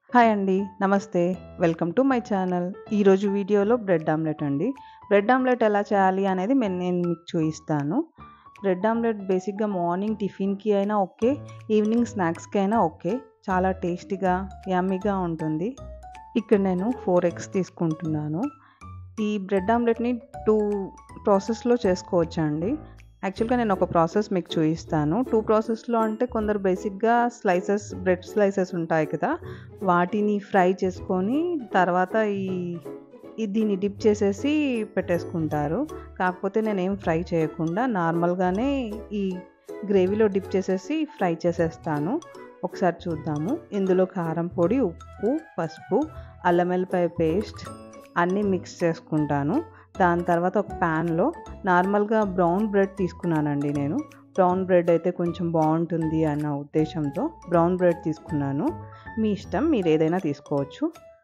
hi అండి నమస్తే welcome to my channel ఈరోజు వీడియోలో బ్రెడ్ ఆమ్లెట్ అండి బ్రెడ్ ఆమ్లెట్ ఎలా చేయాలి అనేది మెన్- నేను మీకు చూపిస్తాను బ్రెడ్ ఆమ్లెట్ బేసిక్గా మార్నింగ్ టిఫిన్కి అయినా ఓకే ఈవినింగ్ స్నాక్స్కి అయినా ఓకే చాలా టేస్టీగా యమ్మీగా ఉంటుంది ఇక్కడ నేను ఫోర్ ఎగ్స్ తీసుకుంటున్నాను ఈ బ్రెడ్ ఆమ్లెట్ని టూ ప్రాసెస్లో చేసుకోవచ్చు అండి యాక్చువల్గా నేను ఒక ప్రాసెస్ మీకు చూపిస్తాను టూ ప్రాసెస్లో అంటే కొందరు బేసిక్గా స్లైసెస్ బ్రెడ్ స్లైసెస్ ఉంటాయి కదా వాటిని ఫ్రై చేసుకొని తర్వాత ఈ ఈ దీన్ని డిప్ చేసేసి పెట్టేసుకుంటారు కాకపోతే నేనేం ఫ్రై చేయకుండా నార్మల్గానే ఈ గ్రేవీలో డిప్ చేసేసి ఫ్రై చేసేస్తాను ఒకసారి చూద్దాము ఇందులో కారం పొడి ఉప్పు పసుపు అల్లం వెల్లిపాయ పేస్ట్ అన్నీ మిక్స్ చేసుకుంటాను దాని తర్వాత ఒక ప్యాన్లో నార్మల్గా బ్రౌన్ బ్రెడ్ తీసుకున్నానండి నేను బ్రౌన్ బ్రెడ్ అయితే కొంచెం బాగుంటుంది అన్న ఉద్దేశంతో బ్రౌన్ బ్రెడ్ తీసుకున్నాను మీ ఇష్టం మీరు ఏదైనా తీసుకోవచ్చు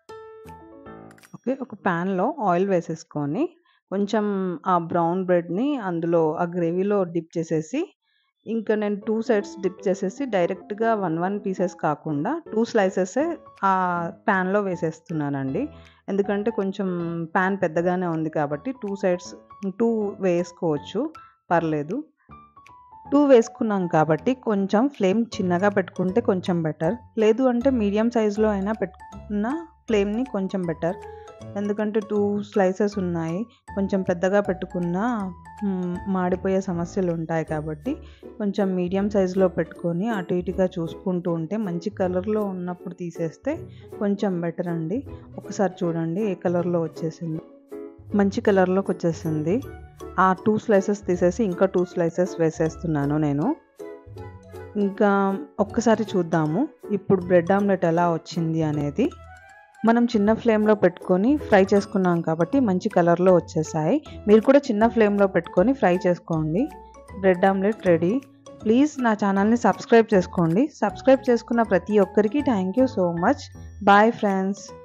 ఓకే ఒక ప్యాన్లో ఆయిల్ వేసేసుకొని కొంచెం ఆ బ్రౌన్ బ్రెడ్ని అందులో ఆ గ్రేవీలో డిప్ చేసేసి ఇంకా నేను టూ సైడ్స్ డిప్ చేసేసి డైరెక్ట్గా వన్ వన్ పీసెస్ కాకుండా టూ స్లైసెస్ ఆ ప్యాన్లో వేసేస్తున్నానండి ఎందుకంటే కొంచెం ప్యాన్ పెద్దగానే ఉంది కాబట్టి టూ సైడ్స్ టూ వేసుకోవచ్చు పర్లేదు టూ వేసుకున్నాం కాబట్టి కొంచెం ఫ్లేమ్ చిన్నగా పెట్టుకుంటే కొంచెం బెటర్ లేదు అంటే మీడియం సైజులో అయినా పెట్టుకున్న ఫ్లేమ్ని కొంచెం బెటర్ ఎందుకంటే టూ స్లైసెస్ ఉన్నాయి కొంచెం పెద్దగా పెట్టుకున్న మ్, మాడిపోయే సమస్యలు ఉంటాయి కాబట్టి కొంచెం మీడియం సైజులో పెట్టుకొని అటు ఇటుగా చూసుకుంటూ ఉంటే మంచి కలర్లో ఉన్నప్పుడు తీసేస్తే కొంచెం బెటర్ అండి ఒకసారి చూడండి ఏ కలర్లో వచ్చేసింది మంచి కలర్లోకి వచ్చేసింది ఆ టూ స్లైసెస్ తీసేసి ఇంకా టూ స్లైసెస్ వేసేస్తున్నాను నేను ఇంకా ఒక్కసారి చూద్దాము ఇప్పుడు బ్రెడ్ ఆమ్లెట్ ఎలా వచ్చింది అనేది మనం చిన్న ఫ్లేమ్లో పెట్టుకొని ఫ్రై చేసుకున్నాం కాబట్టి మంచి కలర్లో వచ్చేసాయి మీరు కూడా చిన్న ఫ్లేమ్లో పెట్టుకొని ఫ్రై చేసుకోండి బ్రెడ్ ఆమ్లెట్ రెడీ ప్లీజ్ నా ఛానల్ని సబ్స్క్రైబ్ చేసుకోండి సబ్స్క్రైబ్ చేసుకున్న ప్రతి ఒక్కరికి thank you so much bye friends